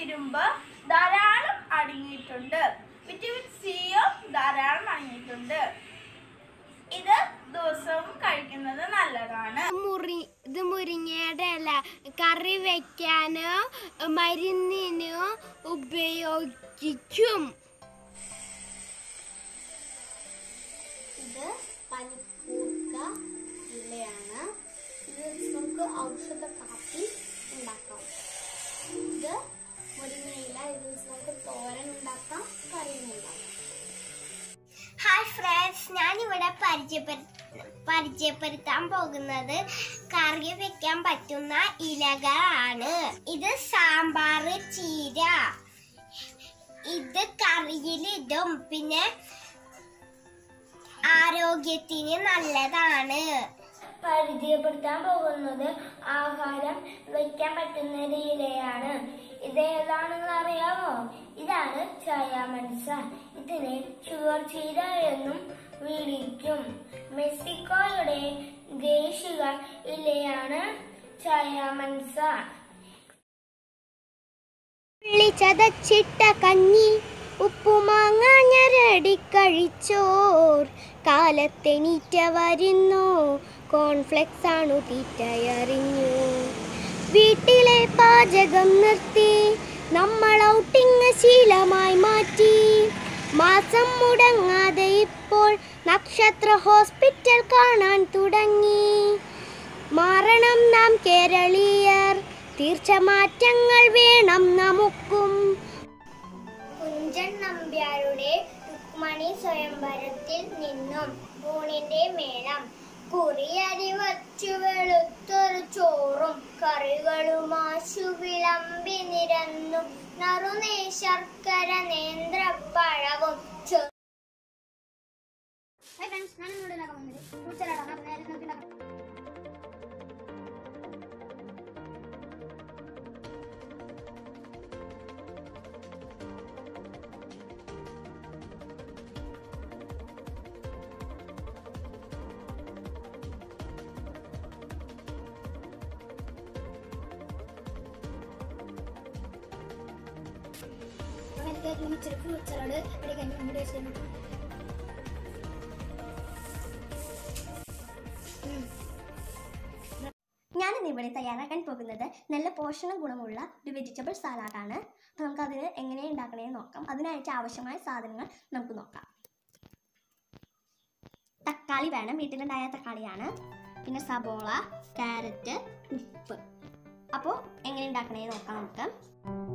ഇരുമ്പ് ധാരാളം അടങ്ങിയിട്ടുണ്ട് വിറ്റമിൻ സിയും ധാരാളം അടങ്ങിയിട്ടുണ്ട് ഇത് ദിവസവും കഴിക്കുന്നത് നല്ലതാണ് മുറി ഇത് മുരിങ്ങയുടെ ഇല കറി വെക്കാനോ മരുന്നിനോ ഉപയോഗിക്കും ഇത് പനിക്കൂർക്ക ഇലയാണ് ഇത് വെച്ച് നമുക്ക് ഔഷധ കാപ്പി ഉണ്ടാക്കാം ഇത് മുരിങ്ങയില ഇത് വെച്ച് നമുക്ക് തോരൻ ഉണ്ടാക്കാം കറിയും ഉണ്ടാക്കാം ഹായ് ഫ്രണ്ട്സ് ഞാനിവിടെ പരിചയപ്പെടു പരിചയപ്പെടുത്താൻ പോകുന്നത് കറി വെക്കാൻ പറ്റുന്ന ഇലകളാണ് ഇത് സാമ്പാർ ചീര ഇത് കറിയിലിടും പിന്നെ ആരോഗ്യത്തിന് നല്ലതാണ് പരിചയപ്പെടുത്താൻ പോകുന്നത് ആഹാരം വെക്കാൻ പറ്റുന്ന ഒരു ഇലയാണ് ഇത് ഏതാണെന്ന് അറിയാമോ ഇതാണ് ചായാമൻസ ഇതിനെ ഷുഗർ ചീര എന്നും വിളിക്കും മെക്സിക്കോയുടെ ദേശിക ഇലയാണ് ചായാമൻസ ചതച്ചിട്ട കഞ്ഞി ഉപ്പുമാങ്ങ ഞരടി കഴിച്ചോർ കാലത്തെണീറ്റ വരുന്നു കോൺഫ്ലെക്സ് ആണു തീറ്റയറിഞ്ഞു വീട്ടിലെ പാചകം നിർത്തി നമ്മൾ ഔട്ടിങ് ശീലമായി മാറ്റി മാസം മുടങ്ങാതെ ഇപ്പോൾ നക്ഷത്ര ഹോസ്പിറ്റൽ കാണാൻ തുടങ്ങി മാറണം നാം കേരളീയർ തീർച്ച മാറ്റങ്ങൾ വേണം നമുക്കും കുഞ്ചൻ നമ്പ്യാരുടെ രുക്മണി സ്വയംവരത്തിൽ നിന്നും ഊണിന്റെ മേളം കുറിയരി വച്ചു വെളുത്തൊരു ചോറും കറികളുമാശു വിളമ്പി നിരന്നു നറുനേ ശർക്കര നേന്ത്രപ്പഴവും ചൊ- Hi friends, ഞാനിന്നിവിടെ ഉണ്ടാക്കാൻ പോകുന്നത് fruit salad ആണ്. അപ്പോൾ നേരെ നമുക്ക് ഉണ്ടാക്കാം. അങ്ങനെ ഇച്ചിരി ഫ്രൂട്ട് സലാഡ് എടുക്കാൻ വേണ്ടി വെച്ചിട്ടുണ്ട് ഞാനിന്ന് ഇവിടെ തയ്യാറാക്കാൻ പോകുന്നത് നല്ല പോഷണ ഗുണമുള്ള ഒരു വെജിറ്റബിൾ സാലാഡാണ് അപ്പോൾ നമുക്ക് അതിന് എങ്ങനെ ഉണ്ടാക്കണേന്ന് നോക്കാം അതിനായിട്ട് ആവശ്യമായ സാധനങ്ങൾ നമുക്ക് നോക്കാം തക്കാളി വേണം വീട്ടിലുണ്ടായ തക്കാളിയാണ് പിന്നെ സബോള ക്യാരറ്റ് ഉപ്പ് അപ്പോൾ എങ്ങനെ ഉണ്ടാക്കണേ നോക്കാം നമുക്ക്